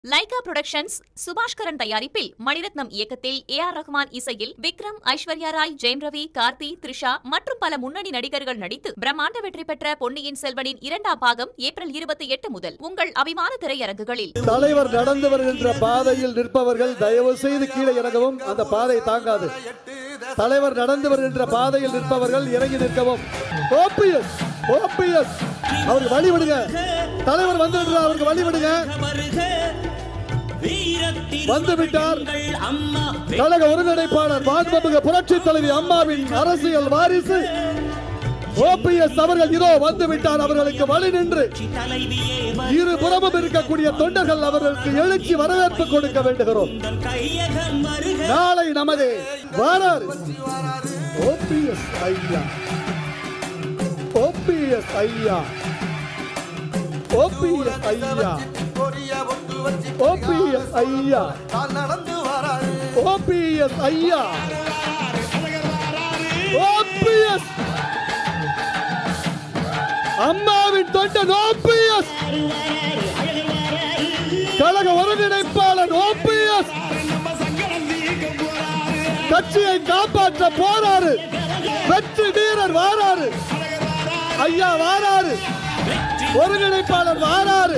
Lyca productions Subaskaran தயாரிப்பில் மணிரத்னம் இயக்கத்தில் A R Rahman இசையில் விக்ரம் ஐஸ்வர்யா ராய் ஜெயம் ரவி கார்த்தி த்ரிஷா மற்றும் பல முன்னணி நடிகர்கள் நடித்து பிரம்மாண்ட வெற்றி பெற்ற பொன்னியின் செல்வனின் இரண்டாம் பாகம் ஏப்ரல் இருபத்தி எட்டு முதல் உங்கள் அபிமான திரையரங்குகளில் தலைவர் நடந்து வருகின்ற பாதையில் நிற்பவர்கள் தயவு செய்து கீழே இறங்கவும் அந்த பாதை தாங்காது தலைவர் நடந்து வருகின்ற பாதையில் நிற்பவர்கள் இறங்கி நிற்கவும் ஓபிஎஸ் ஓபிஎஸ் அவருக்கு வழி விடுங்க தலைவர் வந்து அவருக்கு வழி விடுங்க வந்து விட்டார் கழக ஒருங்கிணைப்பாளர் மாண்புமிகு புரட்சி தலைவி அம்மாவின் அரசியல் வாரிசு ஓபிஎஸ் அவர்கள் இதோ வந்து விட்டார் அவர்களுக்கு வழி நின்று இரு புறமும் இருக்கக்கூடிய தொண்டர்கள் அவர்களுக்கு எழுச்சி வரவேற்பு கொடுக்க வேண்டுகிறோம் நாளை நமது வாரார் ஓபிஎஸ் ஐயா ஓபிஎஸ் ஐயா ஓபிஎஸ் ஐயா ஓபிஎஸ் ஐயா நடந்து வராரு ஓபிஎஸ் ஐயா ஓபிஎஸ் அம்மாவின் தொண்டன் ஓபிஎஸ் கழக ஒருங்கிணைப்பாளர் ஓபிஎஸ் கட்சியை காப்பாற்ற போறாரு வெற்றி வீரர் வாராரு ஐயா வாராரு ஒருங்கிணைப்பாளர் வாராரு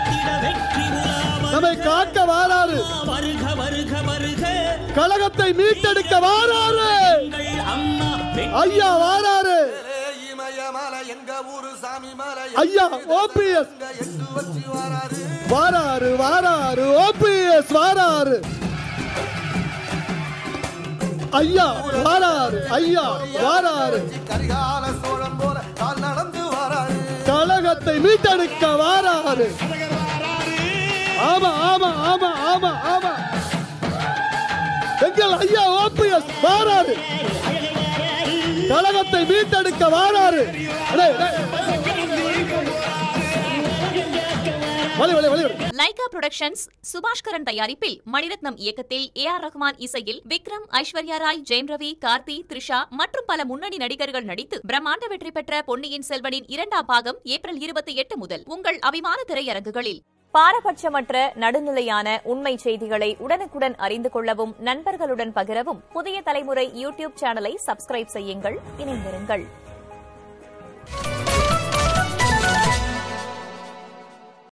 நம்மை காக்க வாராரு வருக வருக வருக கழகத்தை மீட்டெடுக்க வாராரு அம்மா ஐயா வாராரு இமயமலை எங்க ஊரு சாமி மலை ஐயா ஓபிஎஸ் எட்டு வச்சு வராரு வாராரு வாராரு ஓபிஎஸ் வாராரு ஐயா வாராரு ஐயா வாராரு கரிகால சோழன் போல தான் நடந்து வராரு கழகத்தை மீட்டெடுக்க வாராரு ஆமா ஆமா ஆமா ஆமா ஆமா எங்கள் ஐயா ஓபிஎஸ் வாராரு கழகத்தை மீட்டெடுக்க வாராரு டேய், டேய். வலி வலி வலி வலி. லைகா புரொடக்ஷன்ஸ் சுபாஷ்கரன் தயாரிப்பில் மணிரத்னம் இயக்கத்தில் ஏ ஆர் ரஹ்மான் இசையில் விக்ரம் ஐஸ்வர்யா ராய் ஜெயம் ரவி கார்த்தி த்ரிஷா மற்றும் பல முன்னணி நடிகர்கள் நடித்து பிரம்மாண்ட வெற்றி பெற்ற பொன்னியின் செல்வனின் இரண்டாம் பாகம் ஏப்ரல் இருபத்தி எட்டு முதல் உங்கள் அபிமான திரையரங்குகளில் பாரபட்சமற்ற நடுநிலையான உண்மை செய்திகளை உடனுக்குடன் அறிந்து கொள்ளவும் நண்பர்களுடன் பகிரவும் புதிய தலைமுறை யூடியூப் சேனலை சப்ஸ்கிரைப் செய்யுங்கள் இணைந்திருங்கள்